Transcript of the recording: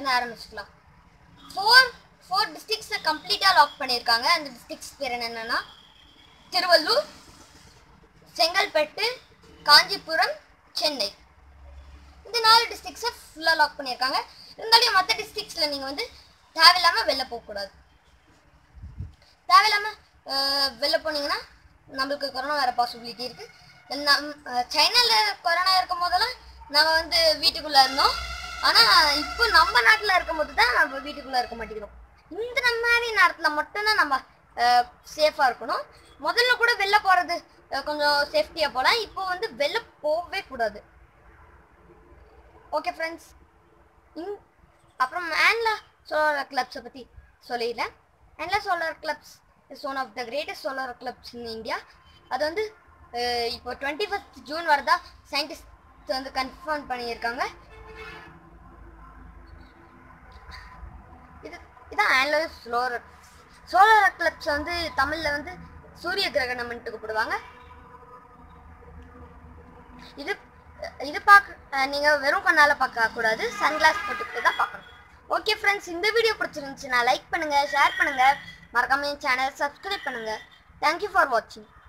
இருந்து ஆரம்பிச்சுக்கலாம் four four டிஸ்ட்ரிக்ஸை கம்ப்ளீட்டாக lock பண்ணியிருக்காங்க அந்த டிஸ்ட்ரிக்ஸ் பேர் என்னென்னா திருவள்ளூர் செங்கல்பட்டு காஞ்சிபுரம் சென்னை இந்த நாலு டிஸ்ட்ரிக்ஸை ஃபுல்லாக லாக் பண்ணியிருக்காங்க இருந்தாலும் மற்ற டிஸ்ட்ரிக்ஸில் நீங்கள் வந்து தேவையில்லாமல் வெளில போகக்கூடாது தேவையில்லாமல் வெளில போனீங்கன்னா நம்மளுக்கு கொரோனா வர பாசிபிலிட்டி இருக்குது நம் சைனாவில் கொரோனா இருக்கும் போதெல்லாம் நம்ம வந்து வீட்டுக்குள்ளே இருந்தோம் ஆனால் இப்போ நம்ம நாட்டில் இருக்கும்போது தான் நம்ம வீட்டுக்குள்ளே இருக்க மாட்டேங்கிறோம் இந்த மாதிரி நேரத்தில் மட்டும்தான் நம்ம சேஃபாக இருக்கணும் முதல்ல கூட வெளில போகிறது கொஞ்சம் சேஃப்டியாக போகலாம் இப்போ வந்து வெளில போகவே கூடாது ஓகே ஃப்ரெண்ட்ஸ் இன் அப்புறம் மேன்லா சோலார் கிளப்ஸை பற்றி சொல்லிடுறேன் மேன்லா solar clubs is one of the greatest solar clubs in India அது வந்து அஹ், இப்போ டுவெண்ட்டி ஃபஸ்ட் ஜூன் வரதா சயின்டிஸ்ட் வந்து கன்ஃபார்ம் பண்ணியிருக்காங்க இது இதான் ஆன்லர் சோலார் சோலார் கிளப்ஸ் வந்து தமிழில் வந்து சூரிய கிரகணம்னு கூப்பிடுவாங்க இது இது பார்க்க நீங்கள் வெறும் கண்ணால் பார்க்க கூடாது சன்கிளாஸ் போட்டுக்கிட்டு தான் பார்க்கணும் ஓகே ஃப்ரெண்ட்ஸ் இந்த வீடியோ பிடிச்சிருந்துச்சுன்னா லைக் பண்ணுங்கள் ஷேர் பண்ணுங்கள் மறக்காம என் சேனல் சப்ஸ்கிரைப் பண்ணுங்கள் தேங்க்யூ ஃபார் வாட்சிங்